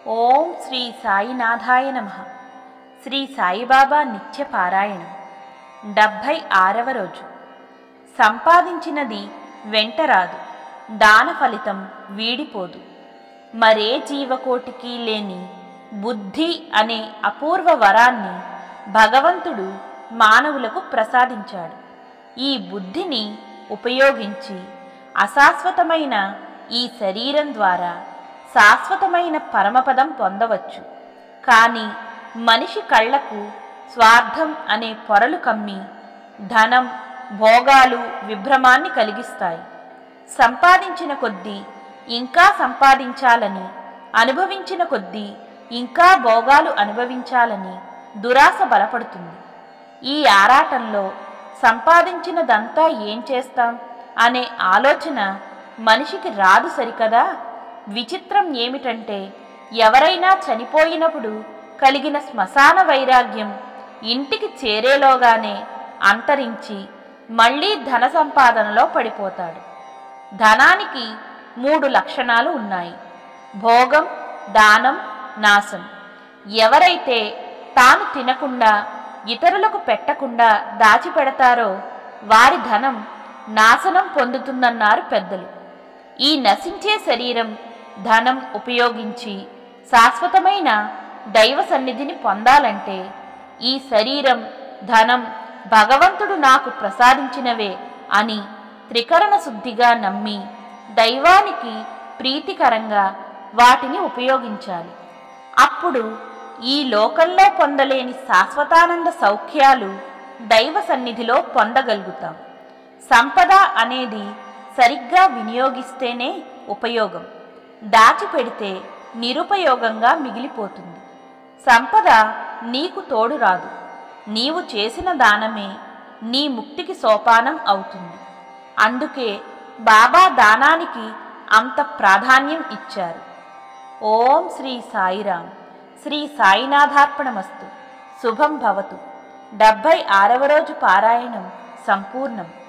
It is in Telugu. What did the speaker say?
ఓం శ్రీ సాయినాథాయ నమ శ్రీ సాయిబాబా నిత్య పారాయణం డెబ్భై ఆరవ రోజు సంపాదించినది వెంటరాదు దాన ఫలితం వీడిపోదు మరే జీవకోటికి లేని బుద్ధి అనే అపూర్వ వరాన్ని భగవంతుడు మానవులకు ప్రసాదించాడు ఈ బుద్ధిని ఉపయోగించి అశాశ్వతమైన ఈ శరీరం ద్వారా శాశ్వతమైన పరమపదం పొందవచ్చు కానీ మనిషి కళ్లకు స్వార్థం అనే పొరలు కమ్మి ధనం భోగాలు విభ్రమాన్ని కలిగిస్తాయి సంపాదించిన కొద్దీ ఇంకా సంపాదించాలని అనుభవించిన కొద్దీ ఇంకా భోగాలు అనుభవించాలని దురాశ బలపడుతుంది ఈ ఆరాటంలో సంపాదించినదంతా ఏం చేస్తాం అనే ఆలోచన మనిషికి రాదు సరికదా విచిత్రం ఏమిటంటే ఎవరైనా చనిపోయినప్పుడు కలిగిన శ్మశాన వైరాగ్యం ఇంటికి చేరేలోగానే అంతరించి మళ్ళీ ధన సంపాదనలో పడిపోతాడు ధనానికి మూడు లక్షణాలు ఉన్నాయి భోగం దానం నాశం ఎవరైతే తాను తినకుండా ఇతరులకు పెట్టకుండా దాచిపెడతారో వారి ధనం నాశనం పొందుతుందన్నారు పెద్దలు ఈ నశించే శరీరం ధనం ఉపయోగించి శాశ్వతమైన దైవ సన్నిధిని పొందాలంటే ఈ శరీరం ధనం భగవంతుడు నాకు ప్రసాదించినవే అని త్రికరణ శుద్ధిగా నమ్మి దైవానికి ప్రీతికరంగా వాటిని ఉపయోగించాలి అప్పుడు ఈ లోకంలో పొందలేని శాశ్వతానంద సౌఖ్యాలు దైవ సన్నిధిలో పొందగలుగుతాం సంపద అనేది సరిగ్గా వినియోగిస్తేనే ఉపయోగం దాచిపెడితే నిరుపయోగంగా మిగిలిపోతుంది సంపద నీకు తోడు రాదు నీవు చేసిన దానమే నీ ముక్తికి సోపానం అవుతుంది అందుకే బాబా దానానికి అంత ప్రాధాన్యం ఇచ్చారు ఓం శ్రీ సాయిరాం శ్రీ సాయినాథార్పణమస్తు శుభం భవతు డెబ్భై ఆరవ రోజు పారాయణం సంపూర్ణం